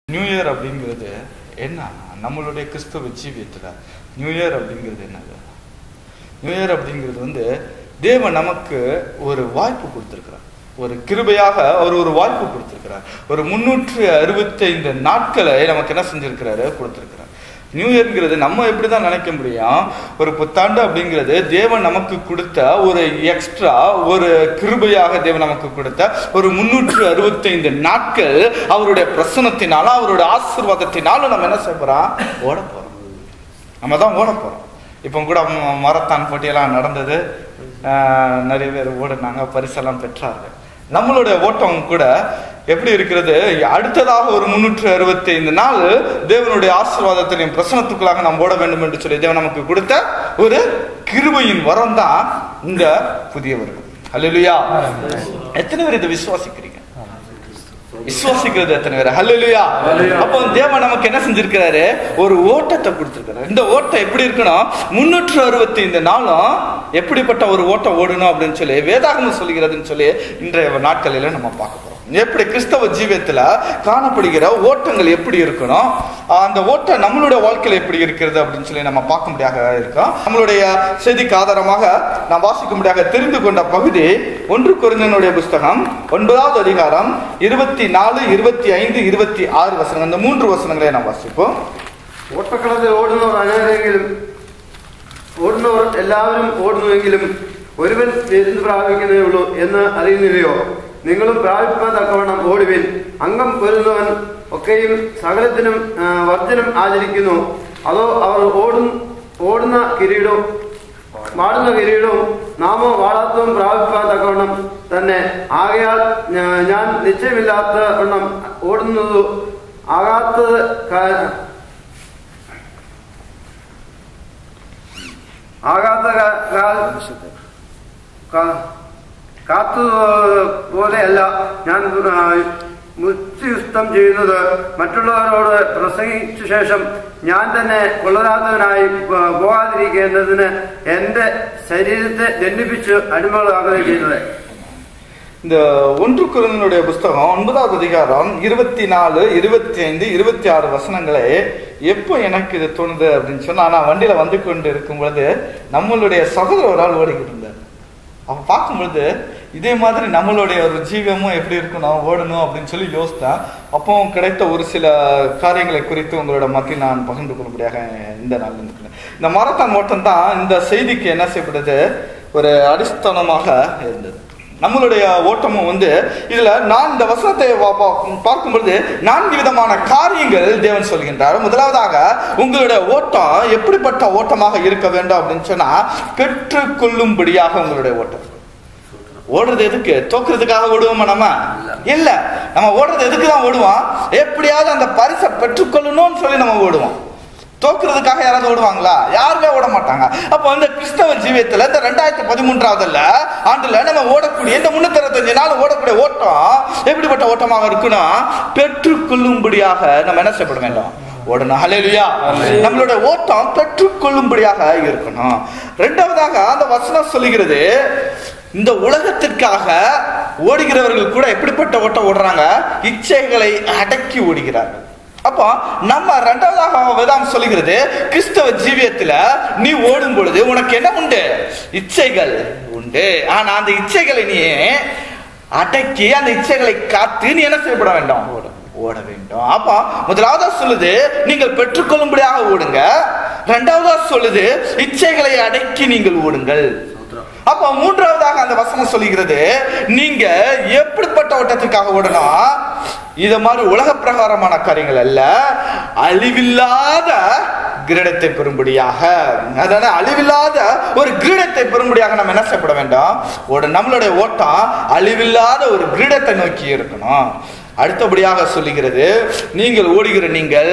New year அப்படிங்கிறது என்ன நம்மளுடைய கிறிஸ்தவ ஜீவியத்தில் நியூ இயர் அப்படிங்கிறது என்னது நியூ இயர் அப்படிங்கிறது வந்து தேவன் நமக்கு ஒரு வாய்ப்பு கொடுத்துருக்கிறார் ஒரு கிருபையாக அவர் ஒரு வாய்ப்பு கொடுத்துருக்கிறார் ஒரு முன்னூற்று அறுபத்தைந்து நாட்களை நமக்கு என்ன செஞ்சிருக்கிறாரு கொடுத்துருக்கிறார் நியூ இயர்ங்கிறது நம்ம எப்படி தான் நினைக்க முடியும் ஒரு புத்தாண்டு அப்படிங்கிறது தேவன் நமக்கு கொடுத்த ஒரு எக்ஸ்ட்ரா ஒரு கிருபையாக தேவன் நமக்கு கொடுத்த ஒரு முன்னூற்று அறுபத்தைந்து நாட்கள் அவருடைய பிரசனத்தினால அவருடைய ஆசீர்வாதத்தினால நம்ம என்ன செய்ய போறோம் ஓட போறோம் நம்ம தான் ஓட போறோம் இப்போ கூட ம- மரத்தான் போட்டியெல்லாம் நடந்தது ஆஹ் நிறைய பேர் ஓடுனாங்க பரிசெல்லாம் பெற்றார்கள் நம்மளுடைய ஓட்டம் கூட எப்படி இருக்கிறது அடுத்ததாக ஒரு முன்னூற்று அறுபத்தி ஐந்து நாள் தேவனுடைய ஆசீர்வாதத்தின் பிரசனத்துக்குள்ளாக நாம் ஓட வேண்டும் என்று சொல்லி தேவன் நமக்கு கொடுத்த ஒரு கிருபையின் வரம் தான் இந்த புதிய வருடம் அல்லேலூயா எத்தனை பேர் இதை விசுவாசிக்கிறீங்க விசுவாசிக்கிறது எத்தனை பேர் ஹல்லேலூயா அப்போ தேவன் நமக்கு என்ன செஞ்சிருக்கிறாரு ஒரு ஓட்டத்தை கொடுத்திருக்கிறாரு இந்த ஓட்டம் எப்படி இருக்கணும் முன்னூற்று அறுபத்தி ஐந்து நாளும் எப்படிப்பட்ட ஒரு ஓட்டம் ஓடணும் அப்படின்னு சொல்லி வேதாகமம் சொல்லுகிறதுன்னு சொல்லி இன்றைய நாட்களில நம்ம பார்க்க போறோம் எப்படி கிறிஸ்தவ ஜீவியத்துல காணப்படுகிற ஓட்டங்கள் எப்படி இருக்கணும் ஆஹ் அந்த ஓட்டம் நம்மளுடைய வாழ்க்கையில எப்படி இருக்கிறது அப்படின்னு சொல்லி நம்ம பார்க்க முடியாத இருக்கோம் நம்மளுடைய செய்திக்கு ஆதாரமாக நாம் வாசிக்க முடியாத தெரிந்து கொண்ட பகுதி ஒன்று குறைந்தனுடைய புஸ்தகம் ஒன்பதாவது அதிகாரம் இருபத்தி நாலு இருபத்தி ஐந்து இருபத்தி ஆறு வசனங்கள் இந்த மூன்று வசனங்களை நாம் வாசிப்போம் ഓട്ടക്കളത്തിൽ ഓടുന്നവർ അനേകരെങ്കിലും ഓടുന്നവർ എല്ലാവരും ഓടുന്നുവെങ്കിലും ഒരുവൻ വിരുന്ന് പ്രാപിക്കുന്നേ ഉള്ളൂ എന്ന് അറിയുന്നില്ലയോ നിങ്ങളും പ്രാപിപ്പാൻ തക്കവണ്ണം ഓടുവിൻ അംഗം വരുന്നവൻ ഒക്കെയും സകലത്തിനും ആ, വർജനം ആചരിക്കുന്നു അതോ അവർ ഓടും ഓടുന്ന കിരീടവും വാടുന്ന കിരീടവും നാമോ വാടാത്തതും പ്രാപിപ്പാൻ തക്കവണ്ണം തന്നെ ആകയാൽ ഞാ- ഞാൻ നിശ്ചയമില്ലാത്ത വണ്ണം ഓടുന്നത് ആകാത്തത് കാ- ആകാത്ത കാ- കാ- കാ- കാത്തു പോലെയല്ല ഞാൻ ആ, മുക്തിയുസ്തം ചെയ്യുന്നത് മറ്റുള്ളവരോട് പ്രസംഗിച്ച ശേഷം ഞാൻ തന്നെ കൊള്ളരാത്തവനായി പോ- പോകാതിരിക്കേണ്ടതിന് എന്റെ ശരീരത്തെ ദണ്ഡിപ്പിച്ച് അടിമകളാകുകയും ചെയ്യുന്നത് இந்த ஒன்று குருந்தனுடைய புஸ்தகம் ஒன்பதாவது அதிகாரம் இருபத்தி நாலு இருபத்தி ஐந்து இருபத்தி ஆறு வசனங்களே எப்போ எனக்கு இது தோணுது அப்படின்னு சொன்னா நான் வண்டியில வந்து கொண்டு இருக்கும் பொழுது நம்மளுடைய சகோதரர் ஒரு ஆள் ஓடிக்கிட்டு இருந்தார் அவன் பார்க்கும் பொழுது இதே மாதிரி நம்மளுடைய ஒரு ஜீவமும் எப்படி இருக்கணும் ஓடணும் அப்படின்னு சொல்லி யோசித்தேன் அப்போ கிடைத்த ஒரு சில காரியங்களை குறித்து உங்களோட மத்தியில் நான் பகிர்ந்து கொள்ளும்படியாக இந்த நாள் இருக்கிறேன் இந்த மாரத்தான் ஓட்டம் தான் இந்த செய்திக்கு என்ன செய்யப்படுது ஒரு அடிஸ்தானமாக இருந்தது நம்மளுடைய ஓட்டமும் வந்து இதுல நான் இந்த வசனத்தை வா- பா- பார்க்கும் பொழுது நான்கு விதமான காரியங்கள் தேவன் சொல்கின்றார் முதலாவதாக உங்களுடைய ஓட்டம் எப்படிப்பட்ட ஓட்டமாக இருக்க வேண்டும் அப்படின்னு சொன்னா பெற்றுக்கொள்ளும்படியாக உங்களுடைய ஓட்டம் ஓடுறது எதுக்கு தோக்குறதுக்காக ஓடுவோமா நம்ம இல்ல நம்ம ஓடுறது எதுக்கு தான் ஓடுவோம் எப்படியாவது அந்த பரிசை பெற்றுக்கொள்ளணும்னு சொல்லி நம்ம ஓடுவோம் தோக்குறதுக்காக யாராவது ஓடுவாங்களா யாருமே ஓட மாட்டாங்க அப்போ வந்து கிறிஸ்தவ ஜீவியத்துல இந்த ரெண்டாயிரத்தி பதிமூன்றாவதுல ஆண்டுல நம்ம ஓடக்கூடிய இந்த முன்னூத்தி அறுபத்தஞ்சு நாள் ஓடக்கூடிய ஓட்டம் எப்படிப்பட்ட ஓட்டமாக இருக்கணும் பெற்றுக்கொள்ளும்படியாக நம்ம என்ன செய்யப்பட வேண்டும் ஓடணும் ஹalleluya நம்மளோட ஓட்டம் பெற்றுக்கொள்ளும்படியாக இருக்கணும் ரெண்டாவதாக அந்த வசனம் சொல்லுகிறது இந்த உலகத்திற்காக ஓடுகிறவர்கள் கூட எப்படிப்பட்ட ஓட்டம் ஓடுறாங்க இச்சைகளை அடக்கி ஓடுகிறார்கள் அப்போ நம்ம ரெண்டாவதாக வேதாம் சொல்லுகிறது கிறிஸ்தவ ஜீவியத்துல நீ ஓடும் பொழுது உனக்கு என்ன உண்டு இச்சைகள் உண்டு ஆனா அந்த இச்சைகளை நீ அடக்கி அந்த இச்சைகளை காத்து நீ என்ன செய்யப்பட வேண்டாம் ஓட ஓட வேண்டும் அப்போ முதலாவதா சொல்லுது நீங்கள் பெற்றுக்கொள்ளும்படியாக ஓடுங்க ரெண்டாவதா சொல்லுது இச்சைகளை அடக்கி நீங்கள் ஓடுங்கள் அப்ப மூன்றாவதாக அந்த வசனம் சொல்லுகிறது நீங்க எப்படிப்பட்ட ஓட்டத்துக்காக ஓடணும் இத மாதிரி உலக பிரகாரமான காரியங்கள் அல்ல அழிவில்லாத கிரீடத்தை பெறும்படியாக அதாவது அழிவில்லாத ஒரு கிரீடத்தை பெறும்படியாக நம்ம என்ன செய்யப்பட வேண்டாம் ஒரு நம்மளுடைய ஓட்டம் அழிவில்லாத ஒரு கிரீடத்தை நோக்கி இருக்கணும் அடுத்தபடியாக சொல்லுகிறது நீங்கள் ஓடுகிற நீங்கள்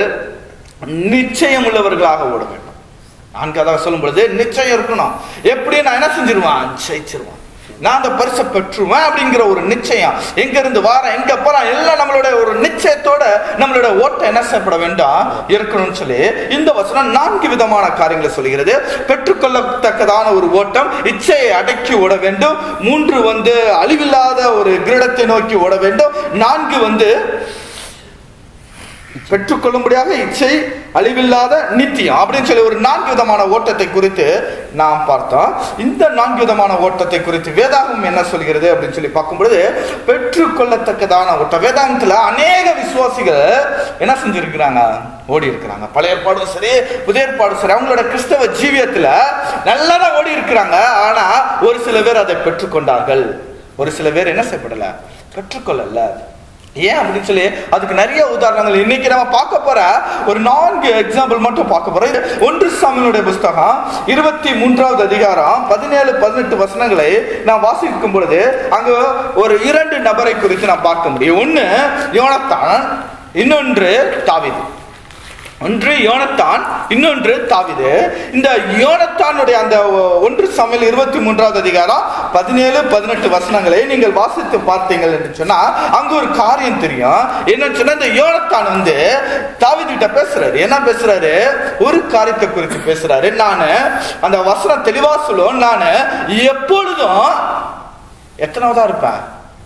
நிச்சயம் உள்ளவர்களாக ஓட வேண்டும் நான்காவதாக சொல்லும் பொழுது நிச்சயம் இருக்கணும் எப்படி நான் என்ன செஞ்சிருவான் ஜெயிச்சிருவான் நான் அந்த பரிசை பெற்றுவேன் அப்படிங்கிற ஒரு நிச்சயம் எங்க இருந்து வாரேன் எங்க போறேன் எல்லாம் நம்மளுடைய ஒரு நிச்சயத்தோட நம்மளுடைய ஓட்டம் என்ன செய்யப்பட வேண்டாம் இருக்கணும்னு சொல்லி இந்த வசனம் நான்கு விதமான காரியங்களை சொல்கிறது பெற்றுக்கொள்ளத்தக்கதான ஒரு ஓட்டம் இச்சையை அடக்கி ஓட வேண்டும் மூன்று வந்து அழிவில்லாத ஒரு கிரீடத்தை நோக்கி ஓட வேண்டும் நான்கு வந்து பெற்றுக்கொள்ளும்படியாக இச்சை அழிவில்லாத நித்தியம் அப்படின்னு சொல்லி ஒரு நான்கு விதமான ஓட்டத்தை குறித்து நாம் பார்த்தோம் இந்த நான்கு விதமான ஓட்டத்தை குறித்து வேதாகம் என்ன சொல்கிறது அப்படின்னு சொல்லி பார்க்கும்பொழுது பெற்றுக்கொள்ளத்தக்கதான ஓட்டம் வேதாகத்துல அநேக விசுவாசிகள் என்ன செஞ்சிருக்கிறாங்க ஓடி இருக்கிறாங்க பழைய ஏற்பாடும் சரி புதிய ஏற்பாடும் சரி அவங்களோட கிறிஸ்தவ ஜீவியத்துல நல்லா தான் ஓடி இருக்கிறாங்க ஆனா ஒரு சில பேர் அதை பெற்றுக்கொண்டார்கள் ஒரு சில பேர் என்ன செய்யப்படல பெற்றுக்கொள்ளல ஏன் அப்படின்னு சொல்லி அதுக்கு நிறைய உதாரணங்கள் இன்னைக்கு நம்ம பார்க்க போற ஒரு நான்கு எக்ஸாம்பிள் மட்டும் பார்க்க போறோம் இது ஒன்று சாமியினுடைய புஸ்தகம் இருபத்தி மூன்றாவது அதிகாரம் பதினேழு பதினெட்டு வசனங்களை நான் வாசிக்கும் பொழுது அங்க ஒரு இரண்டு நபரை குறித்து நான் பார்க்க முடியும் ஒண்ணு யோனத்தான் இன்னொன்று தாவீது ஒன்று யோனத்தான் இன்னொன்று தாவிது இந்த யோனத்தானுடைய அந்த ஒன்று சமையல் இருபத்தி மூன்றாவது அதிகாரம் பதினேழு பதினெட்டு வசனங்களை நீங்கள் வாசித்து பார்த்தீங்கள் என்று சொன்னா அங்க ஒரு காரியம் தெரியும் என்னன்னு சொன்னா இந்த யோனத்தான் வந்து தாவிது கிட்ட பேசுறாரு என்ன பேசுறாரு ஒரு காரியத்தை குறித்து பேசுறாரு நானு அந்த வசனம் தெளிவா சொல்லுவோம் நானு எப்பொழுதும் எத்தனாவதா இருப்பேன்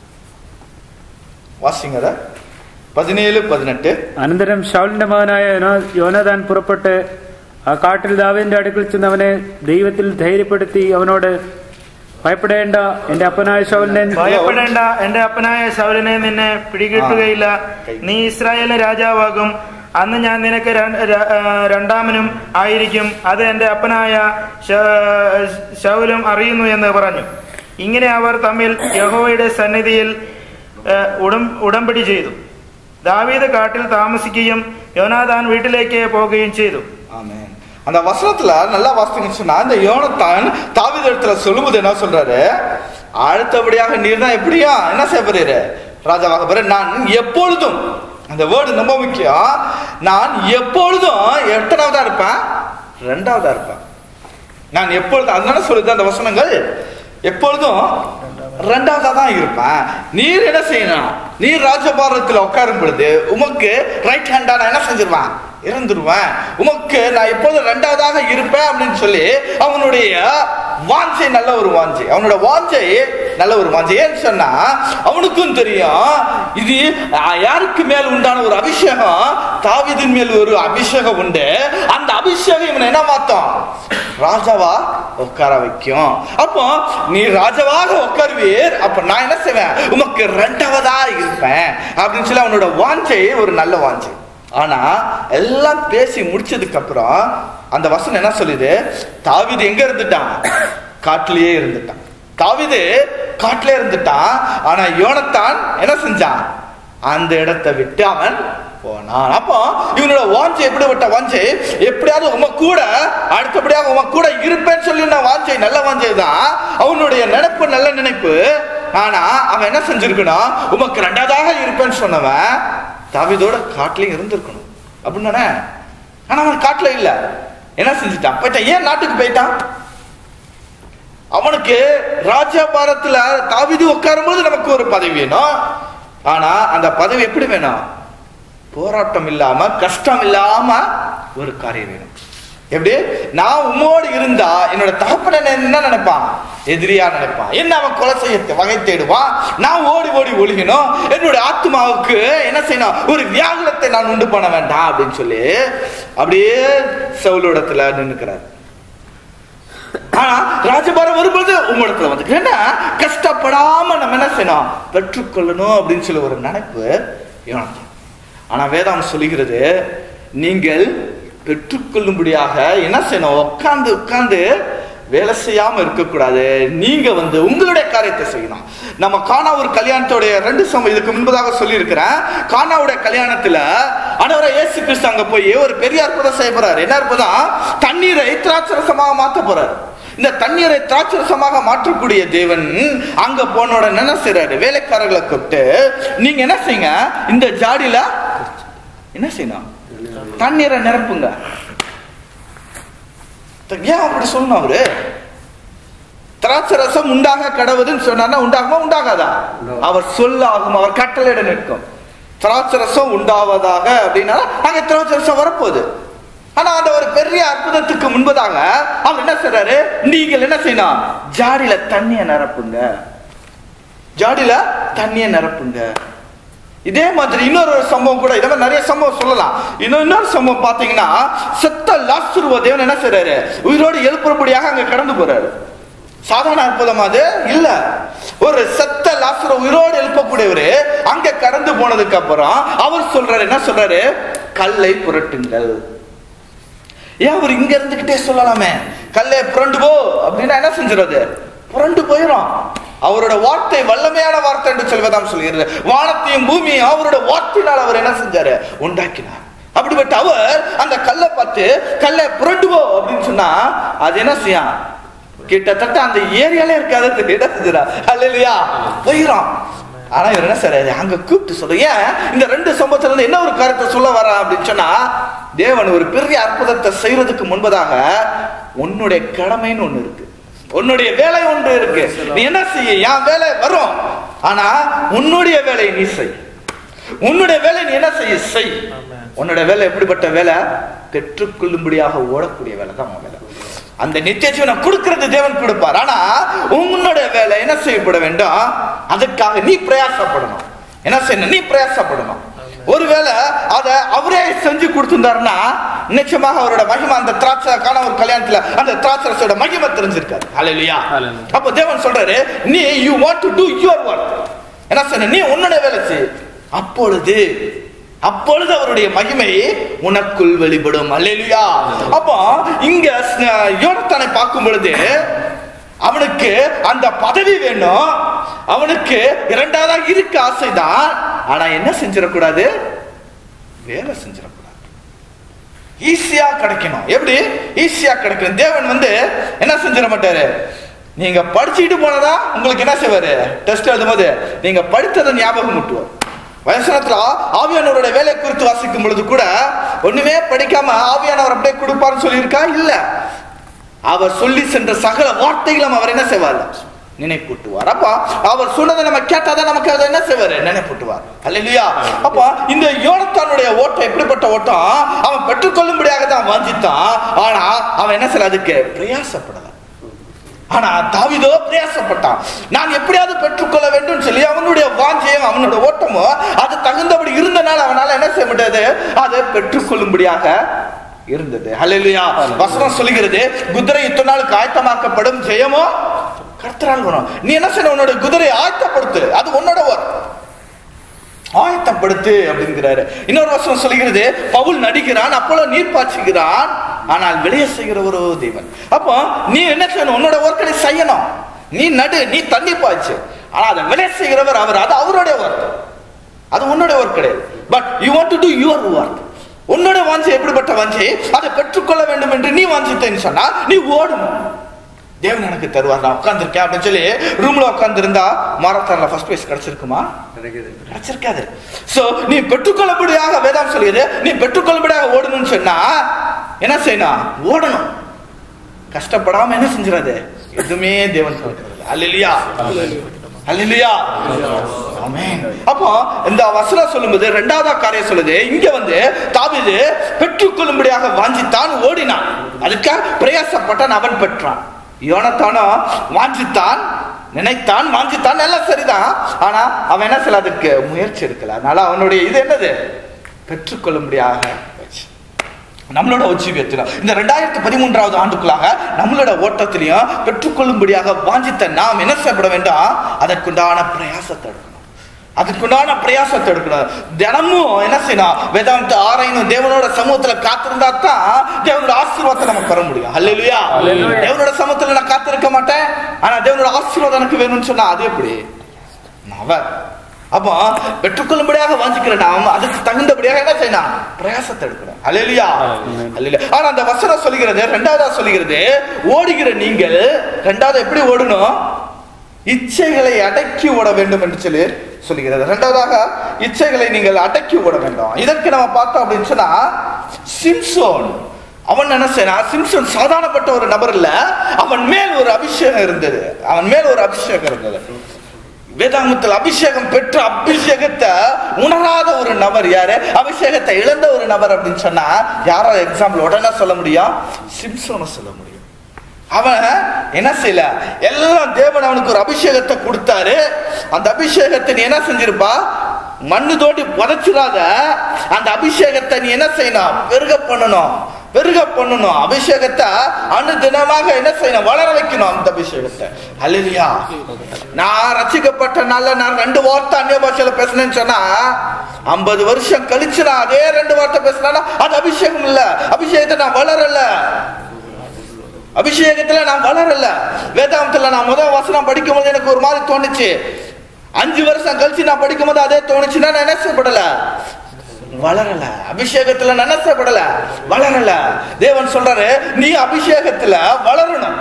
வாசிங்க அதை പതിനേഴ് പതിനെട്ട് അനന്തരം ഷൗലിന്റെ മകനായ യോന- യോനാഥാൻ പുറപ്പെട്ട് ആ കാട്ടിൽ ദാവിന്റെ അടുക്കൽ ചെന്ന് അവനെ ദൈവത്തിൽ ധൈര്യപ്പെടുത്തി അവനോട് ഭയപ്പെടേണ്ട എന്റെ അപ്പനായ ഷൗലിനെ ഭയപ്പെടേണ്ട എന്റെ അപ്പനായ ശൗലിനെ നിന്നെ പിടികിട്ടുകയില്ല നീ ഇസ്രായേലിന് രാജാവാകും അന്ന് ഞാൻ നിനക്ക് ര- ര- ആ, രണ്ടാമനും ആയിരിക്കും അത് എന്റെ അപ്പനായ ശ- ശൗലും അറിയുന്നു എന്ന് പറഞ്ഞു ഇങ്ങനെ അവർ തമ്മിൽ യഹോവയുടെ സന്നിധിയിൽ ആ, ഉടം- ഉടമ്പടി ചെയ്തു ദാവീദ് കാട്ടിൽ താമസിക്കുകയും യോനാഥാൻ വീട്ടിലേക്ക് പോവുകയും ചെയ്തു ஆமென். அந்த வசனத்துல நல்லா வாசித்தீங்கன்னு சொன்னா இந்த யோனத்தான் தாவீது இடத்துல சொல்லும்போது என்ன சொல்றாரு அடுத்தபடியாக நீர் தான் எப்படியா என்ன செய்ய போறீரு ராஜாவாக போற நான் எப்பொழுதும் அந்த வேர்டு ரொம்ப முக்கியம் நான் எப்பொழுதும் எத்தனாவதா இருப்பேன் ரெண்டாவதா இருப்பேன் நான் எப்பொழுதும் அதனால சொல்லுது அந்த வசனங்கள் எப்பொழுதும் ரெண்டாவதா தான் இருப்பேன் நீர் என்ன செய்யணும் நீர் ராஜபாரத்தில் உட்காரும் பொழுது உமக்கு ரைட் ஹேண்டா நான் என்ன செஞ்சிருவேன் இறந்துருவேன் உமக்கு நான் எப்போதும் ரெண்டாவதாக இருப்பேன் அப்படின்னு சொல்லி அவனுடைய வாஞ்சை நல்ல ஒரு வாஞ்சை அவனோட வாஞ்சை நல்ல ஒரு வாஞ்சை ஏன்னு சொன்னா அவனுக்கும் தெரியும் இது அஹ், யாருக்கு மேல் உண்டான ஒரு அபிஷேகம் தாவீதின் மேல் ஒரு அபிஷேகம் உண்டு அந்த அபிஷேகம் இவனை என்ன மாத்தோம் ராஜாவா உட்கார வைக்கும் அப்போ நீ ராஜாவாக உட்காருவீர் அப்ப நான் என்ன செய்வேன் உமக்கு ரெண்டாவதா இருப்பேன் அப்படின்னு சொல்லி அவனோட வாஞ்சை ஒரு நல்ல வாஞ்சை ஆனா எல்லாம் பேசி முடிச்சதுக்கு அப்புறம் அந்த வசனம் என்ன சொல்லுது தாவீது எங்க இருந்துட்டான் காட்டிலேயே இருந்துட்டான் தாவீது காட்டிலே இருந்துட்டான் ஆனா யோனத்தான் என்ன செஞ்சான் அந்த இடத்தை விட்டு அவன் போனான் அப்போ இவனோட வாஞ்சை எப்படிப்பட்ட வாஞ்சை எப்படியாவது உம கூட அடுத்தபடியாக உம கூட இருப்பேன்னு சொல்லி நான் வாஞ்சை நல்ல வாஞ்சை தான் அவனுடைய நினைப்பு நல்ல நினைப்பு ஆனா அவன் என்ன செஞ்சிருக்கணும் உமக்கு ரெண்டாவதாக இருப்பேன்னு சொன்னவன் தாவீதோட காட்டுலயும் இருந்திருக்கணும் அப்படின்னானே ஆனா அவன் காட்டுல இல்ல என்ன செஞ்சுட்டான் போயிட்டான் ஏன் நாட்டுக்கு போயிட்டான் அவனுக்கு ராஜபாரத்துல தாவிது உட்காரும்போது நமக்கு ஒரு பதவி வேணும் ஆனா அந்த பதவி எப்படி வேணும் போராட்டம் இல்லாம கஷ்டம் இல்லாம ஒரு காரியம் வேணும் எப்படி நான் உம்மோடு இருந்தா என்னோட தகப்பன் என்ன என்ன நினைப்பான் எதிரியா நினைப்பான் என்ன அவன் கொலை செய்ய வகை தேடுவான் நான் ஓடி ஓடி ஒழிக்கணும் என்னுடைய ஆத்மாவுக்கு என்ன செய்யணும் ஒரு வியாகுலத்தை நான் உண்டு பண்ண வேண்டாம் அப்படின்னு சொல்லி அப்படியே சவுலோடத்துல நின்னுக்கிறார் ஆனா ராஜபாரம் வரும்போது உங்களிடத்துல வந்து ஏன்னா கஷ்டப்படாம நம்ம என்ன செய்யணும் பெற்றுக்கொள்ளணும் அப்படின்னு சொல்லி ஒரு நினைப்பு இவனுக்கு ஆனா வேதாம் சொல்லுகிறது நீங்கள் பெற்றுக்கொள்ளும்படியாக என்ன செய்யணும் உட்கார்ந்து உட்கார்ந்து வேலை செய்யாம இருக்கக்கூடாது நீங்க வந்து உங்களுடைய காரியத்தை செய்யணும் நம்ம காணா ஒரு கல்யாணத்தோடைய ரெண்டு சமயம் இதுக்கு முன்பதாக சொல்லி இருக்கிறேன் காணாவுடைய கல்யாணத்துல ஆண்டவரை இயேசு கிறிஸ்து அங்க போய் ஒரு பெரிய அற்புதம் செய்ய போறாரு என்ன அற்புதம் தண்ணீரை திராட்சரசமாக மாத்த போறாரு இந்த தண்ணீரை திராட்சரசமாக மாற்றக்கூடிய தேவன் அங்க போன உடனே என்ன செய்யறாரு வேலைக்காரர்களை கூப்பிட்டு நீங்க என்ன செய்யுங்க இந்த ஜாடியில என்ன செய்யணும் தண்ணீரை நிரப்புங்க ஏன் அப்படி சொல்லணும் அவரு திராட்சை ரசம் உண்டாக கடவுதுன்னு சொன்னா உண்டாகுமா உண்டாகாதா அவர் சொல்லாகும் அவர் கட்டளையிட நிற்கும் திராட்சை ரசம் உண்டாவதாக அப்படின்னா அங்க திராட்சை ரசம் வரப்போகுது ஆனா அந்த ஒரு பெரிய அற்புதத்துக்கு முன்பதாக அவர் என்ன செய்றாரு நீங்கள் என்ன செய்யணும் ஜாடியில தண்ணிய நிரப்புங்க ஜாடியில தண்ணிய நிரப்புங்க இதே மாதிரி இன்னொரு சம்பவம் கூட இதே மாதிரி நிறைய சம்பவம் சொல்லலாம் இன்னும் இன்னொரு சம்பவம் பாத்தீங்கன்னா செத்த லாஸ்துருவ தேவன் என்ன செய்றாரு உயிரோடு எழுப்புறபடியாக அங்க கடந்து போறாரு சாதாரண அற்புதம் அது இல்ல ஒரு செத்த லாசுர உயிரோடு எழுப்பக்கூடியவரு அங்க கடந்து போனதுக்கு அப்புறம் அவர் சொல்றாரு என்ன சொல்றாரு கல்லை புரட்டுங்கள் ஏன் அவர் இங்க இருந்துகிட்டே சொல்லலாமே கல்லே புரண்டு போ அப்படின்னா என்ன செஞ்சிருது புரண்டு போயிடும் அவரோட வார்த்தை வல்லமையான வார்த்தை என்று சொல்வதாம் சொல்கிறது வானத்தையும் பூமியும் அவரோட வார்த்தையினால் அவர் என்ன செஞ்சாரு உண்டாக்கினார் அப்படிப்பட்ட அவர் அந்த கல்லை பார்த்து கல்லை புரண்டு போ அப்படின்னு சொன்னா அது என்ன செய்யும் கிட்டத்தட்ட அந்த ஏரியாலே இருக்காது என்ன செஞ்சிடா அல்ல இல்லையா போயிடும் ஆனா இவர் என்ன சார் அங்க கூப்பிட்டு சொல்ல ஏன் இந்த ரெண்டு சம்பவத்துல இருந்து என்ன ஒரு கருத்தை சொல்ல வர அப்படின்னு சொன்னா தேவன் ஒரு பெரிய அற்புதத்தை செய்யறதுக்கு முன்பதாக உன்னுடைய கடமைன்னு ஒண்ணு இருக்கு உன்னுடைய வேலை ஒன்று இருக்கு நீ என்ன செய்ய என் வேலை வரும் ஆனா உன்னுடைய வேலையை நீ செய் உன்னுடைய வேலை நீ என்ன செய்ய செய் உன்னுடைய வேலை எப்படிப்பட்ட வேலை பெற்றுக்கொள்ளும்படியாக ஓடக்கூடிய வேலை தான் உன் வேலை அந்த நித்திய ஜீவனை கொடுக்கிறது தேவன் கொடுப்பார் ஆனா உன்னுடைய வேலை என்ன செய்யப்பட வேண்டும் அதுக்காக நீ பிரயாசப்படணும் என்ன செய்யணும் நீ பிரயாசப்படணும் ஒருவேளை அதை அவரே செஞ்சு கொடுத்திருந்தாருன்னா நிச்சயமாக அவரோட மகிமை அந்த திராட்சை காண ஒரு கல்யாணத்துல அந்த திராட்சரசோட மகிமை தெரிஞ்சிருக்காரு ஹalleluya Hallelujah. அப்ப தேவன் சொல்றாரு நீ you want to do your work என்ன சொன்ன நீ உன்னுடைய வேலை செய் அப்பொழுது அப்பொழுது அவருடைய மகிமை உனக்குள் வெளிப்படும் அல்லேலுயா அப்போ இங்க ஸ்ன- யோனத்தானை பார்க்கும் பொழுது அவனுக்கு அந்த பதவி வேணும் அவனுக்கு இரண்டாவதாக இருக்க ஆசைதான் ஆனா என்ன செஞ்சிடக்கூடாது வேலை செஞ்சிடக்கூடாது ஈஸியா கிடைக்கணும் எப்படி ஈஸியா கிடைக்கணும் தேவன் வந்து என்ன செஞ்சிட மாட்டாரு நீங்க படிச்சுட்டு போனதா உங்களுக்கு என்ன செய்வாரு டெஸ்ட் எழுதும்போது நீங்க படித்ததை ஞாபகம் முட்டுவார் வயசனத்துல ஆவியானவரோட வேலை குறித்து வாசிக்கும் பொழுது கூட ஒண்ணுமே படிக்காம ஆவியானவர் அப்படியே கொடுப்பாருன்னு சொல்லியிருக்கா இல்ல அவர் சொல்லி சென்ற சகல வார்த்தைகளும் அவர் என்ன செய்வார் நினைப்பூட்டுவார் அப்ப அவர் சொன்னதை நம்ம கேட்டாதான் நமக்கு அதை என்ன செய்வாரு நினைப்பூட்டுவார் அல்லையா அப்ப இந்த யோனத்தானுடைய ஓட்டம் எப்படிப்பட்ட ஓட்டம் அவன் பெற்றுக்கொள்ளும்படியாக தான் வாஞ்சித்தான் ஆனா அவன் என்ன செய்யல அதுக்கு பிரயாசப்படல ஆனா தாவிதோ பிரயாசப்பட்டான் நான் எப்படியாவது பெற்றுக்கொள்ள வேண்டும் சொல்லி அவனுடைய வாஞ்சியும் அவனோட ஓட்டமும் அது தகுந்தபடி இருந்தனால அவனால என்ன செய்ய முடியாது அதை பெற்றுக்கொள்ளும்படியாக இருந்தது ஹalleluya வசனம் சொல்லுகிறது குதிரை இத்தனை நாளுக்கு ஆயத்தமாக்கப்படும் ஜெயமோ கர்த்தரால் வரும் நீ என்ன செய்யணும் உன்னோட குதிரையை ஆயத்தப்படுத்து அது உன்னோட ஒர்க் ஆயத்தப்படுத்து அப்படிங்கிறாரு இன்னொரு வசனம் சொல்லுகிறது பவுல் நடிக்கிறான் அப்போலோ நீர் பாய்ச்சுகிறான் ஆனால் விளைய செய்கிற ஒரு தேவன் அப்போ நீ என்ன செய்யணும் உன்னோட ஒர்க்கை செய்யணும் நீ நடு நீ தண்ணி பாய்ச்சு ஆனா அதை விளைய செய்கிறவர் அவர் அது அவருடைய ஒர்க் அது உன்னோட ஒர்க் கிடையாது but you want to do your work உன்னோட வாஞ்சி எப்படிப்பட்ட வாஞ்சி அதை பெற்றுக்கொள்ள வேண்டும் என்று நீ வாஞ்சித்தேன்னு சொன்னா நீ ஓடணும் தேவன் எனக்கு தருவார் நான் உட்கார்ந்திருக்கேன் அப்படின்னு சொல்லி ரூம்ல உட்கார்ந்து இருந்தா மாரத்தான்ல ஃபர்ஸ்ட் பிரைஸ் கிடைச்சிருக்குமா கிடைக்குது கிடைச்சிருக்காது சோ நீ பெற்றுக்கொள்ளபடியாக வேதாம் சொல்லுது நீ பெற்றுக்கொள்ளபடியாக ஓடணும்னு சொன்னா என்ன செய்யணும் ஓடணும் கஷ்டப்படாம என்ன செஞ்சிடாது எதுவுமே தேவன் கொடுக்கிறது அல்லையா அல்லையா ஆமென் அப்போ இந்த வசனம் சொல்லும்போது இரண்டாவது காரியம் சொல்லுது இங்க வந்து தாவீது பெற்றுக்கொள்ளும்படியாக வாஞ்சித்தான் ஓடினான் அதுக்காக பிரயாசப்பட்டான் அவன் பெற்றான் யோனத்தானோ வாஞ்சித்தான் நினைத்தான் வாஞ்சித்தான் எல்லாம் சரிதான் ஆனா அவன் என்ன செய்யல அதுக்கு முயற்சி எடுக்கல அதனால அவனுடைய இது என்னது பெற்றுக்கொள்ளும்படியாக வச்சு நம்மளோட உச்சிவியத்திலும் இந்த ரெண்டாயிரத்தி பதிமூன்றாவது ஆண்டுக்குள்ளாக நம்மளோட ஓட்டத்திலையும் பெற்றுக்கொள்ளும்படியாக வாஞ்சித்த நாம் என்ன செய்யப்பட வேண்டும் அதற்குண்டான பிரயாசத்தை எடுக்கணும் அதுக்குண்டான பிரயாசத்தை எடுக்கணும் தினமும் என்ன செய்யணும் வேதாந்த ஆராயணும் தேவனோட சமூகத்துல காத்திருந்தா தான் தேவனோட ஆசீர்வாதத்தை நம்ம பெற முடியும் அல்லேலூயா தேவனோட சமூகத்துல நான் காத்திருக்க மாட்டேன் ஆனா தேவனோட ஆசீர்வாதம் எனக்கு வேணும்னு சொன்னா அது எப்படி அவர் அப்போ பெற்றுக்கொள்ளும்படியாக வாஞ்சிக்கிற நாம் அதுக்கு தகுந்தபடியாக என்ன செய்யணும் பிரயாசத்தை எடுக்கணும் அல்லேலூயா அல்லேலூயா ஆனா அந்த வசனம் சொல்லுகிறது ரெண்டாவதா சொல்லுகிறது ஓடுகிற நீங்கள் ரெண்டாவது எப்படி ஓடணும் இச்சைகளை அடக்கி ஓட வேண்டும் என்று சொல்லி சொல்லுகிறது ரெண்டாவதாக இச்சைகளை நீங்கள் அடக்கி ஓட வேண்டும் இதற்கு நம்ம பார்த்தோம் அப்படின்னு சொன்னா சிம்சோன் அவன் என்ன செய்யறான் சிம்சன் சாதாரணப்பட்ட ஒரு நபர் இல்ல அவன் மேல் ஒரு அபிஷேகம் இருந்தது அவன் மேல் ஒரு அபிஷேகம் இருந்தது வேதாங்கத்தில் அபிஷேகம் பெற்ற அபிஷேகத்தை உணராத ஒரு நபர் யாரு அபிஷேகத்தை இழந்த ஒரு நபர் அப்படின்னு சொன்னா யாரோ எக்ஸாம்பிள் உடனே சொல்ல முடியும் சிம்சோனை சொல்ல முடியும் அவன் என்ன செய்யல எல்லாம் தேவன் அவனுக்கு ஒரு அபிஷேகத்தை கொடுத்தாரு அந்த அபிஷேகத்தை நீ என்ன செஞ்சிருப்பா மண்ணு தோண்டி புதைச்சிடாத அந்த அபிஷேகத்தை நீ என்ன செய்யணும் பெருக பண்ணணும் பெருக பண்ணணும் அபிஷேகத்தை அணு தினமாக என்ன செய்யணும் வளர வைக்கணும் அந்த அபிஷேகத்தை அல்லையா நான் ரசிக்கப்பட்ட நாள்ல நான் ரெண்டு வார்த்தை அந்நிய பாஷையில பேசினேன்னு சொன்னா ஐம்பது வருஷம் கழிச்சு நான் அதே ரெண்டு வார்த்தை பேசினா அது அபிஷேகம் இல்ல அபிஷேகத்தை நான் வளரல அபிஷேகத்துல நான் வளரல வேதாந்தத்துல நான் முதல் வசனம் படிக்கும் போது எனக்கு ஒரு மாதிரி தோணுச்சு அஞ்சு வருஷம் கழிச்சு நான் படிக்கும் போது அதே தோணுச்சுன்னா நான் நினைச்சப்படல வளரல அபிஷேகத்துல நினைச்சப்படல வளரல தேவன் சொல்றாரு நீ அபிஷேகத்துல வளரணும்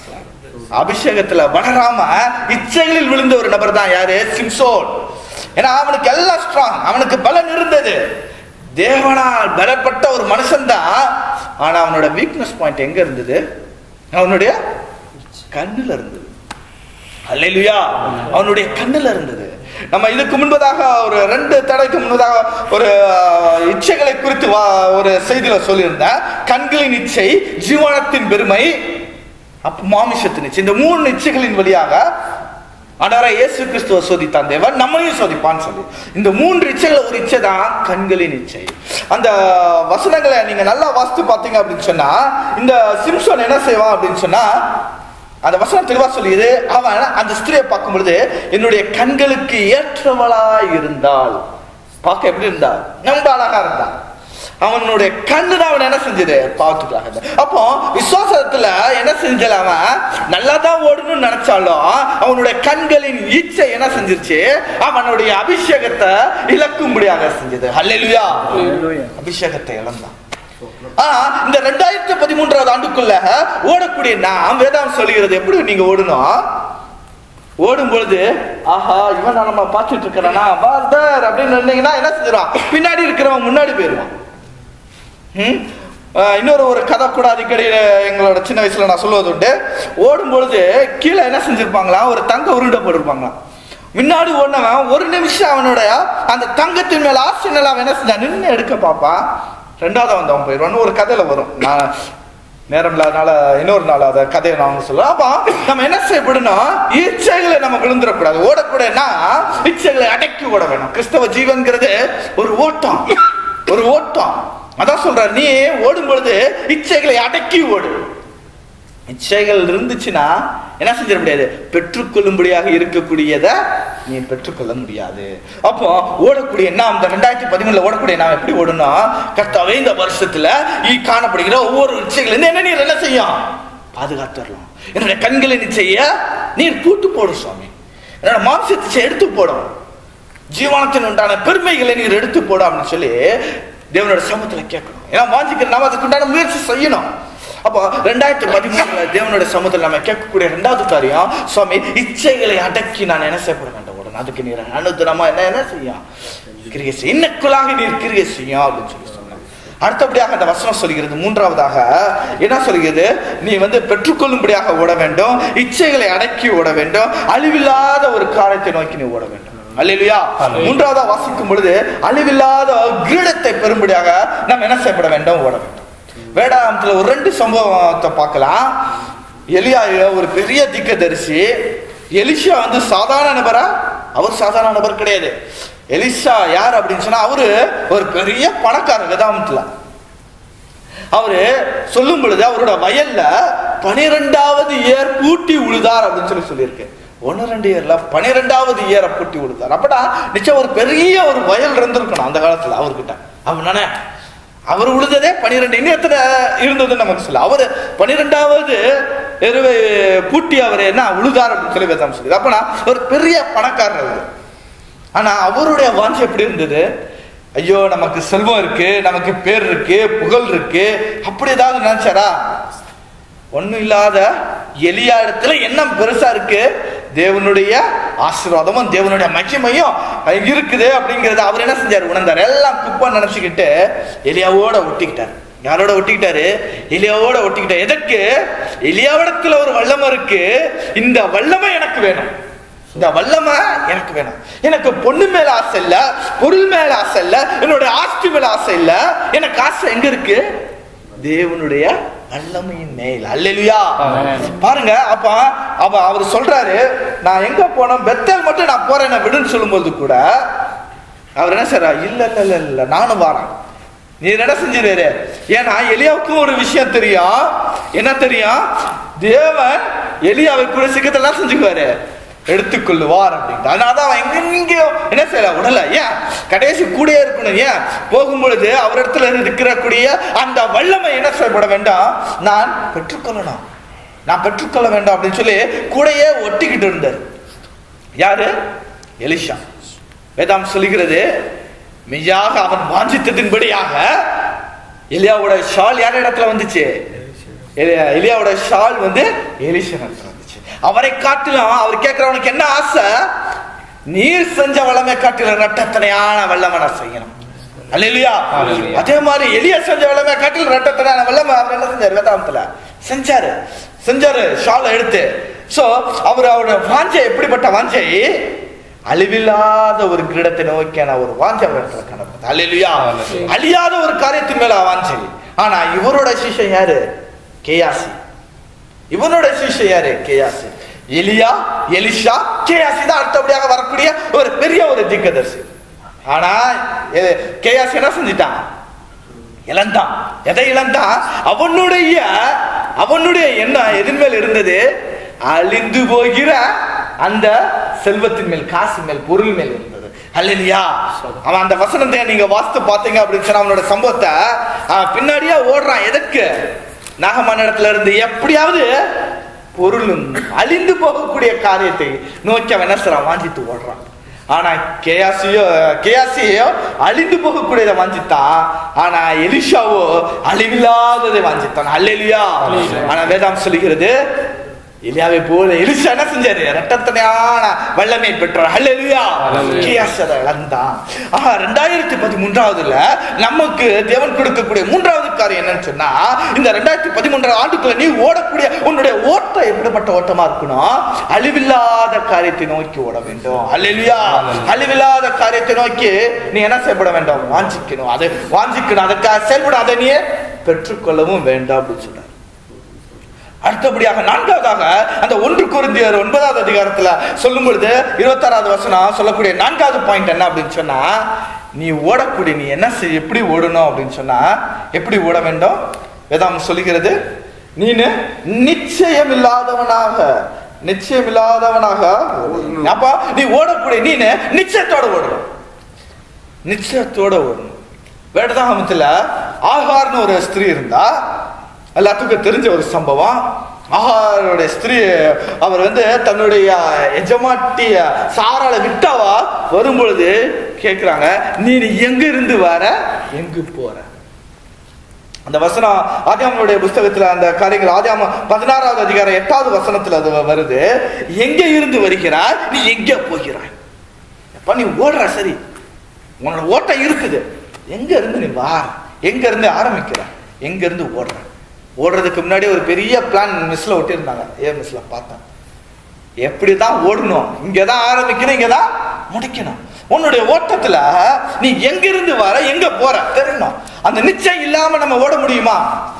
அபிஷேகத்துல வளராம இச்சைகளில் விழுந்த ஒரு நபர் தான் யாரு சிம்சோன் ஏன்னா அவனுக்கு எல்லாம் ஸ்ட்ராங் அவனுக்கு பலன் இருந்தது தேவனால் பலப்பட்ட ஒரு மனுஷன் தான் ஆனா அவனோட வீக்னஸ் பாயிண்ட் எங்க இருந்தது அவனுடைய கண்ணுல இருந்தது அல்லேலூயா அவனுடைய கண்ணுல இருந்தது நம்ம இதுக்கு முன்பதாக ஒரு ரெண்டு தடைக்கு முன்பதாக ஒரு அஹ், இச்சைகளை குறித்து வா- ஒரு செய்தியில சொல்லியிருந்தேன் கண்களின் இச்சை ஜீவனத்தின் பெருமை அப்ப மாமிசத்தின் இச்சை இந்த மூணு இச்சைகளின் வழியாக ஆண்டவராய் இயேசு கிறிஸ்துவ சோதித்தான் தேவன் நம்மளையும் சோதிப்பான்னு சொல்லி இந்த மூன்று இச்சைகள் ஒரு இச்சை தான் கண்களின் இச்சை அந்த வசனங்களை நீங்க நல்லா வாசித்து பார்த்தீங்க அப்படின்னு சொன்னா இந்த சிம்சன் என்ன செய்வான் அப்படின்னு சொன்னா அந்த வசனம் தெளிவா சொல்லியது அவன் அந்த ஸ்திரியை பார்க்கும் பொழுது என்னுடைய கண்களுக்கு ஏற்றவளாய் இருந்தாள் பார்க்க எப்படி இருந்தா ரொம்ப அழகா இருந்தான் அவனுடைய கண்ணு தான் அவன் என்ன செஞ்சது பார்த்துக்கலாம் இருந்தது. அப்போ விசுவாசத்துல என்ன செஞ்சல அவன் நல்லா தான் ஓடணும்னு நினைச்சாலும் அவனுடைய கண்களின் இச்சை என்ன செஞ்சிருச்சு அவனுடைய அபிஷேகத்தை இழக்கும்படியாக செஞ்சது ஹல்லேலூயா அபிஷேகத்தை இழந்தான் ஆனா இந்த ரெண்டாயிரத்தி பதிமூன்றாவது ஆண்டுக்குள்ள ஓடக்கூடிய நாம் வேதாம் சொல்லுகிறது எப்படி நீங்க ஓடணும் ஓடும் பொழுது ஆஹா இவன் நான் நம்ம பார்த்துட்டு இருக்கிறானா பார்தர் அப்படின்னு இருந்தீங்கன்னா என்ன செஞ்சிருவான் பின்னாடி இருக்கிறவன் முன்னாடி போயிருவான் ம்? ஆஹ் இன்னொரு ஒரு கதை கூட அடிக்கடி எங்களோட சின்ன வயசுல நான் சொல்லுவது உண்டு ஓடும் பொழுது கீழே என்ன செஞ்சிருப்பாங்களாம் ஒரு தங்க உருண்டை போட்டிருப்பாங்களாம் முன்னாடி ஓடினவன் ஒரு நிமிஷம் அவனோட அந்த தங்கத்தின் மேல ஆசை நிலை அவன் என்ன செஞ்சான் நின்று எடுக்க பார்ப்பான் ரெண்டாவது வந்தவன் போயிடுவான்னு ஒரு கதையில வரும் நான் நேரம் இல்லாதனால இன்னொரு நாள் அதை கதையை நான் சொல்லுவேன் அப்போ நம்ம என்ன செய்யப்படணும் இச்சைகளை நம்ம விழுந்துடக்கூடாது ஓடக்கூடாதுன்னா இச்சைகளை அடக்கி ஓட வேணும் கிறிஸ்தவ ஜீவன்கிறது ஒரு ஓட்டம் ஒரு ஓட்டம் அதான் சொல்ற நீ ஓடும் பொழுது இச்சைகளை அடக்கி ஓடு இச்சைகள் இருந்துச்சுன்னா என்ன செஞ்சிட முடியாது பெற்றுக்கொள்ளும்படியாக இருக்கக்கூடியதை நீ பெற்றுக்கொள்ள முடியாது அப்போ ஓடக்கூடிய நாம் இந்த ரெண்டாயிரத்தி பதிமூணுல ஓடக்கூடிய நாம் எப்படி ஓடணும் கர்த்தாவே இந்த வருஷத்துல ஈ காணப்படுகிற ஒவ்வொரு இச்சைகள் இருந்து என்ன நீர் என்ன செய்யும் பாதுகாத்துடலாம் என்னுடைய கண்களை நிச்சய நீர் பூட்டு போடும் சுவாமி என்னோட மாம்சத்தை எடுத்து போடும் ஜீவனத்தின் உண்டான பெருமைகளை நீர் எடுத்து போடும் அப்படின்னு சொல்லி தேவனோட சமூகத்துல கேட்கணும் ஏன்னா வாஞ்சிக்கிற நாம அதுக்கு உண்டான முயற்சி செய்யணும் அப்போ ரெண்டாயிரத்தி பதிமூணுல தேவனோட சமூகத்தில் நம்ம கேட்கக்கூடிய ரெண்டாவது காரியம் சுவாமி இச்சைகளை அடக்கி நான் என்ன செய்யப்பட வேண்டும் உடனே அதுக்கு நீர் அனுதினமா என்ன என்ன செய்யும் கிரிகை செய்யும் இன்னக்குள்ளாக நீர் கிரிகை செய்யும் அப்படின்னு சொல்லி சொன்னார் அடுத்தபடியாக அந்த வசனம் சொல்கிறது மூன்றாவதாக என்ன சொல்கிறது நீ வந்து பெற்றுக்கொள்ளும்படியாக ஓட வேண்டும் இச்சைகளை அடக்கி ஓட வேண்டும் அழிவில்லாத ஒரு காரியத்தை நோக்கி நீ ஓட வேண்டும் அல்லேலூயா மூன்றாவதா வாசிக்கும் பொழுது அழிவில்லாத கிரீடத்தை பெறும்படியாக நாம் என்ன செய்யப்பட வேண்டும் ஓட வேண்டும் வேதாந்தத்துல ஒரு ரெண்டு சம்பவத்தை பார்க்கலாம் எலியா ஒரு பெரிய திக்கதரிசி எலிஷா வந்து சாதாரண நபரா அவர் சாதாரண நபர் கிடையாது எலிஷா யார் அப்படின்னு சொன்னா அவரு ஒரு பெரிய பணக்காரர் வேதாந்தத்துல அவரு சொல்லும் பொழுது அவரோட வயல்ல பனிரெண்டாவது ஏர் பூட்டி உழுதார் அப்படின்னு சொல்லி சொல்லியிருக்கு ஒன்னு ரெண்டு ஏர்ல பனிரெண்டாவது ஏரை பூட்டி உழுதார் அப்படா நிச்சயம் ஒரு பெரிய ஒரு வயல் இருந்திருக்கணும் அந்த காலத்துல அவர்கிட்ட அவனானே அவர் உழுததே பனிரெண்டு இன்னும் எத்தனை இருந்ததுன்னு நமக்கு சொல்ல அவர் பனிரெண்டாவது எருவை பூட்டி அவர் என்ன உழுதார் அப்படின்னு சொல்லி வேதாம் சொல்லி அப்பனா ஒரு பெரிய பணக்காரர் அவர் ஆனா அவருடைய வாஞ்சை எப்படி இருந்தது ஐயோ நமக்கு செல்வம் இருக்கு நமக்கு பேர் இருக்கு புகழ் இருக்கு அப்படி ஏதாவது நினைச்சாரா ஒண்ணும் இல்லாத எளியா இடத்துல என்ன பெருசா இருக்கு தேவனுடைய ஆசீர்வாதமும் தேவனுடைய மகிமையும் இருக்குது அப்படிங்கறத அவர் என்ன செஞ்சாரு உணர்ந்தார் எல்லாம் குப்பா நினைச்சுக்கிட்டு எலியாவோட ஒட்டிக்கிட்டார் யாரோட ஒட்டிக்கிட்டாரு எலியாவோட ஒட்டிக்கிட்டார் எதற்கு எலியாவிடத்துல ஒரு வல்லமை இருக்கு இந்த வல்லமை எனக்கு வேணும் இந்த வல்லமை எனக்கு வேணும் எனக்கு பொண்ணு மேல ஆசை இல்ல பொருள் மேல ஆசை இல்ல என்னுடைய ஆஸ்தி மேல ஆசை இல்ல எனக்கு ஆசை எங்க இருக்கு தேவனுடைய வல்லமையின் மேல் அல்லேலுயா பாருங்க அப்ப அவ அவர் சொல்றாரு நான் எங்க போனோம் பெத்தல் மட்டும் நான் போறேன் விடுன்னு சொல்லும்போது கூட அவர் என்ன சார் இல்ல இல்ல இல்ல இல்ல நானும் வாரேன் நீ என்ன செஞ்சிருவாரு ஏன்னா எலியாவுக்கும் ஒரு விஷயம் தெரியும் என்ன தெரியும் தேவன் எலியாவை கூட சிக்கத்தெல்லாம் செஞ்சுக்குவாரு எடுத்துக்கொள்ளுவார் அப்படின்ட்டு அதனாலதான் அவன் எங்க எங்கேயோ என்ன செய்யல உடல ஏன் கடைசி கூடயே இருக்கணும் ஏன் போகும்பொழுது அவர் இடத்துல இருக்கிறக்கூடிய அந்த வல்லமை என்ன செய்யப்பட வேண்டாம் நான் பெற்றுக்கொள்ளணும் நான் பெற்றுக்கொள்ள வேண்டாம் அப்படின்னு சொல்லி கூடையே ஒட்டிக்கிட்டு இருந்தார் யாரு எலிஷா வேதாம் சொல்லுகிறது மெய்யாக அவன் வாஞ்சித்ததின்படியாக எலியாவோட ஷால் யார் இடத்துல வந்துச்சு எலியா- எலியாவோட ஷால் வந்து எலிஷா இடத்துல வந்துச்சு அவரை காட்டிலும் அவர் கேட்கிறவனுக்கு என்ன ஆசை நீர் செஞ்ச வளமை காட்டிலும் ரெட்டத்தனையான வல்லமை நான் செய்யணும் அல்லையா Hallelujah. அதே மாதிரி எலியா செஞ்ச வல்லமை காட்டிலும் ரெட்டத்தனையான வல்லமை அவர் என்ன செஞ்சாரு வேதாந்தத்துல செஞ்சாரு செஞ்சாரு ஷாலை எடுத்து சோ அவர் அவரோட வாஞ்சை எப்படிப்பட்ட வாஞ்சை அழிவில்லாத ஒரு கிரீடத்தை நோக்கியான ஒரு வாஞ்சை அவர் இடத்துல காணப்படுது அல்லையா Hallelujah. அழியாத ஒரு காரியத்தின் மேல வாஞ்சை ஆனா இவரோட சிஷ்யன் யாரு கேயாசி இவனோட சிஷ்யன் யாரு கேயாசி எலியா எலிஷா கேயாசி தான் அடுத்தபடியாக வரக்கூடிய ஒரு பெரிய ஒரு திக்கதர்சி ஆனா எ- கேயாசி என்ன செஞ்சிட்டான் இழந்தான் எதை இழந்தான் அவனுடைய அவனுடைய எண்ணம் எதின் மேல் இருந்தது அழிந்து போகிற அந்த செல்வத்தின் மேல் காசு மேல் பொருள் மேல் இருந்தது அல்லையா அவன் அந்த வசனத்தை நீங்க வாஸ்து பார்த்தீங்க அப்படின்னு சொன்னா அவனோட சம்பவத்தை அவன் பின்னாடியே ஓடுறான் எதற்கு நாகமான இடத்துல இருந்து எப்படியாவது பொருளும் அழிந்து போகக்கூடிய காரியத்தை நோக்கி அவன் என்ன செய்றான் வாஞ்சித்து ஓடுறான் ஆனா கேயாசியோ கேயாசியோ அழிந்து போகக்கூடியதை வாஞ்சித்தான் ஆனா எலிஷாவோ அழிவில்லாததை வாஞ்சித்தான் அல்லேலியா ஆனா வேதாம் சொல்லுகிறது எலியாவை போல எலிஷா என்ன செஞ்சாரு ரட்டத்தனையான வல்லமை பெற்றார் அல்லேலியா கேயாசி அதை இழந்தான் ஆஹா ரெண்டாயிரத்தி பதிமூன்றாவதுல நமக்கு தேவன் கொடுக்கக்கூடிய மூன்றாவது காரியம் என்னன்னு சொன்னா இந்த ரெண்டாயிரத்தி பதிமூன்றாவது ஆண்டுக்குள்ள நீ ஓடக்கூடிய உன்னுடைய ஓட்டம் எப்படிப்பட்ட ஓட்டமா இருக்கணும் அழிவில்லாத காரியத்தை நோக்கி ஓட வேண்டும் அல்லேலியா அழிவில்லாத காரியத்தை நோக்கி நீ என்ன செய்யப்பட வேண்டும் வாஞ்சிக்கணும் அதை வாஞ்சிக்கணும் அதற்காக செயல்பட அதை நீ பெற்றுக்கொள்ளவும் வேண்டாம் அப்படின்னு சொன்னார் அடுத்தபடியாக நான்காவதாக அந்த ஒன்று குருந்தியர் ஒன்பதாவது அதிகாரத்துல சொல்லும் பொழுது இருபத்தாறாவது வசனம் சொல்லக்கூடிய நான்காவது பாயிண்ட் என்ன அப்படின்னு சொன்னா நீ ஓடக்கூடிய நீ என்ன செய் எப்படி ஓடணும் அப்படின்னு சொன்னா எப்படி ஓட வேண்டும் வேதாம் சொல்லுகிறது நீனு நிச்சயம் இல்லாதவனாக நிச்சயம் இல்லாதவனாக ஓடணும். அப்ப நீ ஓடக்கூடிய நீனு நிச்சயத்தோட ஓடணும் நிச்சயத்தோட ஓடணும் வேடதாகமத்துல ஆகார்னு ஒரு ஸ்திரீ இருந்தா எல்லாத்துக்கும் தெரிஞ்ச ஒரு சம்பவம் ஆகாருடைய ஸ்திரீ அவர் வந்து தன்னுடைய எஜமாட்டிய சாரால விட்டாவா வரும்பொழுது கேக்குறாங்க நீ எங்க இருந்து வர எங்கு போற அந்த வசனம் ஆதியாமனுடைய புஸ்தகத்துல அந்த காரியங்கள் ஆதியாம பதினாறாவது அதிகாரம் எட்டாவது வசனத்துல அது வருது எங்க இருந்து வருகிறாய் நீ எங்க போகிறாய் அப்ப நீ ஓடுற சரி உன்னோட ஓட்டம் இருக்குது எங்க இருந்து நீ வா எங்க இருந்து ஆரம்பிக்கிற எங்க இருந்து ஓடுற ஓடுறதுக்கு முன்னாடி ஒரு பெரிய பிளான் மிஸ்ல ஒட்டியிருந்தாங்க ஏ மிஸ்ல பார்த்தேன் எப்படிதான் ஓடணும் இங்கதான் ஆரம்பிக்கணும் இங்கதான் முடிக்கணும் உன்னுடைய ஓட்டத்துல நீ எங்க இருந்து வர எங்க போற தெரியணும் அந்த நிச்சயம் இல்லாம நம்ம ஓட முடியுமா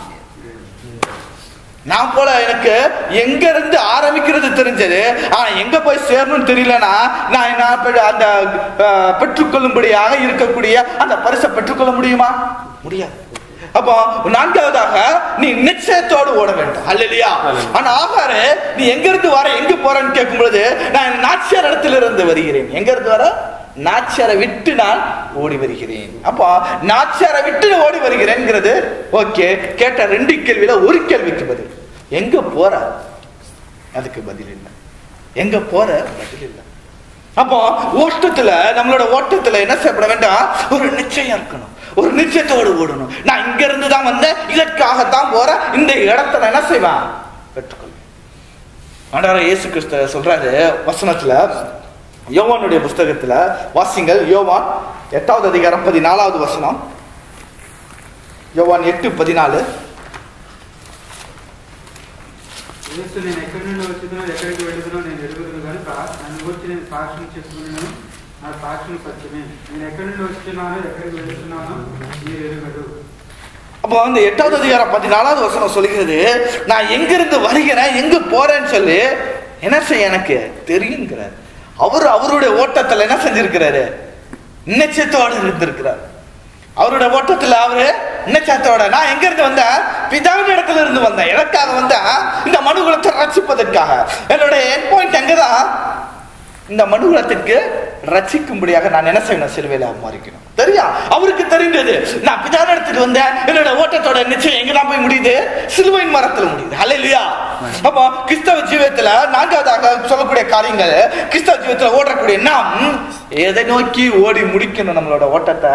நான் போல எனக்கு எங்க இருந்து ஆரம்பிக்கிறது தெரிஞ்சது ஆனா எங்க போய் சேரணும்னு தெரியலனா நான் என்ன பெ- அந்த அஹ், பெற்றுக்கொள்ளும்படியாக இருக்கக்கூடிய அந்த பரிசை பெற்றுக்கொள்ள முடியுமா முடியாது அப்போ நான்காவதாக நீ நிச்சயத்தோடு ஓட வேண்டும் அல்லையா ஆனா ஆகாரு நீ எங்க இருந்து வர எங்க போறேன்னு கேட்கும் பொழுது நான் நாச்சியார் இடத்துல இருந்து வருகிறேன் எங்க இருந்து வர நாச்சியாரை விட்டு நான் ஓடி வருகிறேன் அப்போ நாச்சியாரை விட்டு ஓடி வருகிறேன்ங்கிறது ஓகே கேட்ட ரெண்டு கேள்வியில ஒரு கேள்விக்கு பதில் எங்க போற அதுக்கு பதில் இல்லை எங்க போற பதில் இல்லை அப்போ ஓட்டத்துல நம்மளோட ஓட்டத்துல என்ன செய்யப்பட வேண்டாம் ஒரு நிச்சயம் இருக்கணும் ஒரு நிச்சயத்தோடு ஓடணும் நான் இங்க இருந்து தான் வந்தேன் இதற்காகத்தான் போற இந்த இடத்த நான் என்ன செய்வேன் பெற்றுக்கொள்வேன் ஆண்டவர் இயேசு கிறிஸ்து சொல்றாரு வசனத்துல யோவானுடைய புஸ்தகத்துல வாசிங்கள் யோவான் எட்டாவது அதிகாரம் பதினாலாவது வசனம் యోవాన్ ఎట్టు పదినాలు యేసు నేను ఎక్కడి నుండి వచ్చిందో ఎక్కడికి వెళుతున్నా నేను ఎరుగుదును కనుక నన్ను గురించి నేను సాక్ష్యం చెప్పుకున్నాను నా సాక్ష్యం సత్యమే నేను ఎక్కడి నుండి వచ్చినానో ఎక్కడికి వెళుతున్నానో మీరు ఎరుగడు அப்போ அந்த எட்டாவது அதிகாரம் பதினாலாவது வசனம் சொல்லுகிறது நான் எங்கிருந்து வருகிறேன் எங்க போறேன்னு சொல்லி என்ன செய்ய எனக்கு தெரியுங்கிறார் அவர் அவருடைய ஓட்டத்துல என்ன செஞ்சிருக்கிறாரு நிச்சயத்தோடு இருந்திருக்கிறார் அவரோட ஓட்டத்துல அவரு நிச்சயத்தோட நான் எங்க இருந்து வந்தேன் பிதாவின் இடத்துல இருந்து வந்தேன் எனக்காக வந்தேன் இந்த மனுகுலத்தை ரசிப்பதற்காக என்னுடைய என் பாயிண்ட் எங்கதான் இந்த மனுகுலத்துக்கு ரட்சிக்கும்படியாக நான் என்ன செய்யணும் சிலுவையில மாறிக்கணும் தெரியா அவருக்கு தெரிந்தது நான் பிதான இடத்துக்கு வந்தேன் என்னோட ஓட்டத்தோட நிச்சயம் எங்க தான் போய் முடியுது சிலுவையின் மரத்துல முடியுது அல்ல இல்லையா அப்போ கிறிஸ்தவ ஜீவியத்துல நான்காவதாக சொல்லக்கூடிய காரியங்கள் கிறிஸ்தவ ஜீவியத்துல ஓடக்கூடிய நாம் எதை நோக்கி ஓடி முடிக்கணும் நம்மளோட ஓட்டத்தை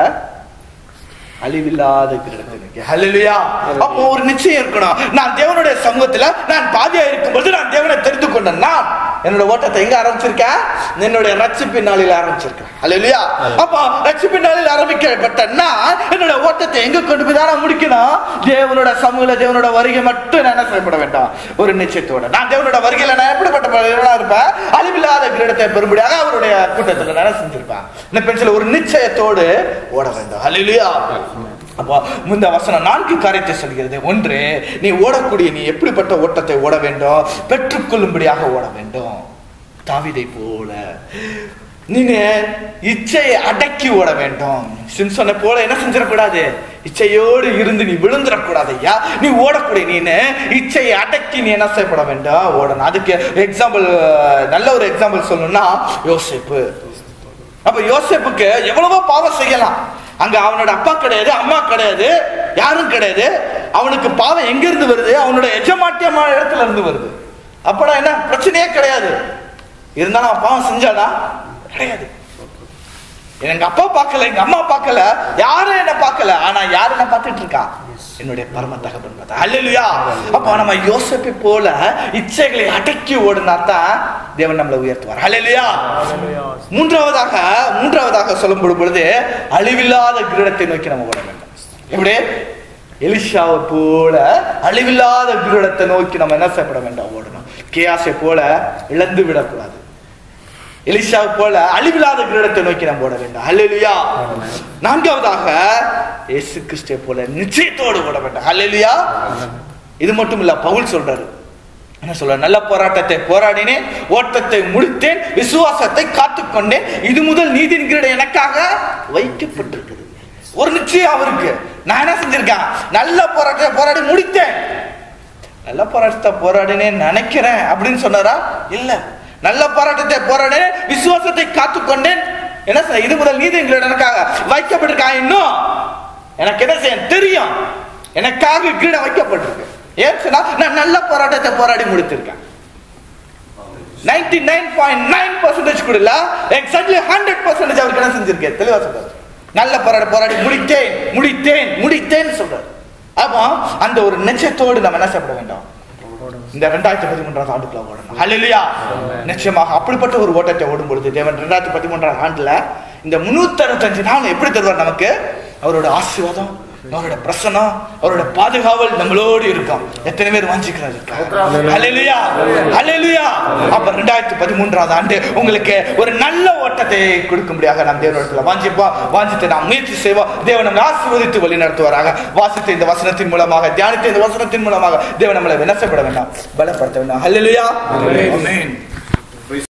அழிவில்லாத கிரீடத்திற்கு ஹalleluya அப்போ ஒரு நிச்சயம் இருக்கணும் நான் தேவனுடைய சமூகத்துல நான் பாதியா இருக்கும்போது நான் தேவனை தெரிந்து கொண்டேன் நான் என்னோட ஓட்டத்தை எங்க ஆரம்பிச்சிருக்கேன் என்னுடைய ரட்சிப்பின் நாளில் ஆரம்பிச்சிருக்கேன் ஹalleluya அப்போ ரட்சிப்பின் நாளில் ஆரம்பிக்கப்பட்ட நான் என்னோட ஓட்டத்தை எங்க கொண்டு போய் தான் நான் முடிக்கணும் தேவனோட சமூகல தேவனோட வருகை மட்டும் நான் என்ன செய்யப்பட வேண்டாம் ஒரு நிச்சயத்தோட நான் தேவனோட வருகையில நான் எப்படிப்பட்ட பலனா இருப்பேன் அழிவில்லாத கிரீடத்தை பெறும்படியாக அவருடைய கூட்டத்துல நான் என்ன செஞ்சிருப்பேன் இந்த பென்சில் ஒரு நிச்சயத்தோடு ஓட வேண்டும் ஹalleluya அப்போ முந்த வசனம் நான்கு காரியத்தை சொல்கிறது ஒன்று நீ ஓடக்கூடிய நீ எப்படிப்பட்ட ஓட்டத்தை ஓட வேண்டும் பெற்றுக்கொள்ளும்படியாக ஓட வேண்டும் தாவிதை போல நீங்க இச்சையை அடக்கி ஓட வேண்டும் சிம்சனை போல என்ன செஞ்சிடக்கூடாது இச்சையோடு இருந்து நீ விழுந்துடக்கூடாது ஐயா நீ ஓடக்கூடிய நீனு இச்சையை அடக்கி நீ என்ன செய்யப்பட வேண்டும் ஓடணும் அதுக்கு எக்ஸாம்பிள் நல்ல ஒரு எக்ஸாம்பிள் சொல்லணும்னா யோசிப்பு அப்ப யோசேப்புக்கு எவ்வளவோ பாவம் செய்யலாம் அங்க அவனோட அப்பா கிடையாது அம்மா கிடையாது யாரும் கிடையாது அவனுக்கு பாவம் எங்க இருந்து வருது அவனோட எஜமாட்டியமான இடத்துல இருந்து வருது அப்படா என்ன பிரச்சனையே கிடையாது இருந்தாலும் அவன் பாவம் செஞ்சானா கிடையாது எங்க அப்பா பார்க்கல எங்க அம்மா பார்க்கல யாரும் என்ன பார்க்கல ஆனா யார் என்ன பார்த்துட்டு இருக்கா என்னுடைய பரம தகப்பன் பார்த்தா அல்லையா அப்ப நம்ம யோசிப்பை போல இச்சைகளை அடக்கி ஓடுனா தான் தேவன் நம்மளை உயர்த்துவார் அல்லையா மூன்றாவதாக மூன்றாவதாக சொல்லும் பொழுது அழிவில்லாத கிரீடத்தை நோக்கி நம்ம ஓட வேண்டும் எப்படி எலிஷாவை போல அழிவில்லாத கிரீடத்தை நோக்கி நம்ம என்ன செய்யப்பட வேண்டாம் ஓடணும் கேயாசை போல இழந்து விடக்கூடாது எலிஷாவை போல அழிவில்லாத கிரீடத்தை நோக்கி நம்ம ஓட வேண்டும் ஹalleluya நான்காவதாக இயேசு கிறிஸ்துவை போல நிச்சயத்தோடு ஓட வேண்டும் ஹalleluya இது மட்டும் இல்ல பவுல் சொல்றாரு என்ன சொல்ற நல்ல போராட்டத்தை போராடினேன் ஓட்டத்தை முடித்தேன் விசுவாசத்தை காத்துக்கொண்டேன் இது முதல் நீதியின் கிரீடம் எனக்காக வைக்கப்பட்டிருக்குது ஒரு நிச்சயம் அவருக்கு நான் என்ன செஞ்சிருக்கேன் நல்ல போராட்டத்தை போராடி முடித்தேன் நல்ல போராட்டத்தை போராடினேன் நினைக்கிறேன் அப்படின்னு சொன்னாரா இல்ல நல்ல போராட்டத்தை போராடினேன் விசுவாசத்தை காத்துக்கொண்டேன் என்ன செய்ய இது முதல் நீதி எனக்காக வைக்கப்பட்டிருக்கான் இன்னும் எனக்கு என்ன செய்ய தெரியும் எனக்காக கீழே வைக்கப்பட்டிருக்கு ஏன் சொன்னா நான் நல்ல போராட்டத்தை போராடி முடித்திருக்கேன் ninety nine point nine percentage கூட இல்ல எக்ஸாக்ட்லி ஹண்ட்ரட் பர்சன்டேஜ் அவருக்கு என்ன செஞ்சிருக்கேன் தெளிவா சொல்றாரு நல்ல போராட போராடி முடித்தேன் முடித்தேன் முடித்தேன் சொல்றாரு அப்போ அந்த ஒரு நிச்சயத்தோடு நம்ம என்ன செய்யப்பட வேண்டும் இந்த ரெண்டாயிரத்தி பதிமூன்றாவது ஆண்டுக்குள்ள ஓடணும் ஹalleluya நிச்சயமாக அப்படிப்பட்ட ஒரு ஓட்டத்தை ஓடும் பொழுது தேவன் ரெண்டாயிரத்தி பதிமூன்றாம் ஆண்டுல இந்த முன்னூத்தி அறுபத்தஞ்சு நாள் எப்படி தருவார் நமக்கு அவரோட ஆசீர்வாதம் அவரோட பிரசனம் அவரோட பாதுகாவல் நம்மளோடு இருக்கும் எத்தனை பேர் வாஞ்சிக்கிறாரு ஹalleluya ஹalleluya அப்ப ரெண்டாயிரத்தி பதிமூன்றாவது ஆண்டு உங்களுக்கு ஒரு நல்ல ஓட்டத்தை கொடுக்கும்படியாக நாம் தேவனிடத்துல வாஞ்சிப்போம் வாஞ்சித்து நாம் முயற்சி செய்வோம் தேவன் நம்மளை ஆசீர்வதித்து வழி நடத்துவாராக வாசித்த இந்த வசனத்தின் மூலமாக தியானித்த இந்த வசனத்தின் மூலமாக தேவன் நம்மளை வினசப்பட வேண்டாம் பலப்படுத்த வேண்டாம் ஹalleluya ஆமென்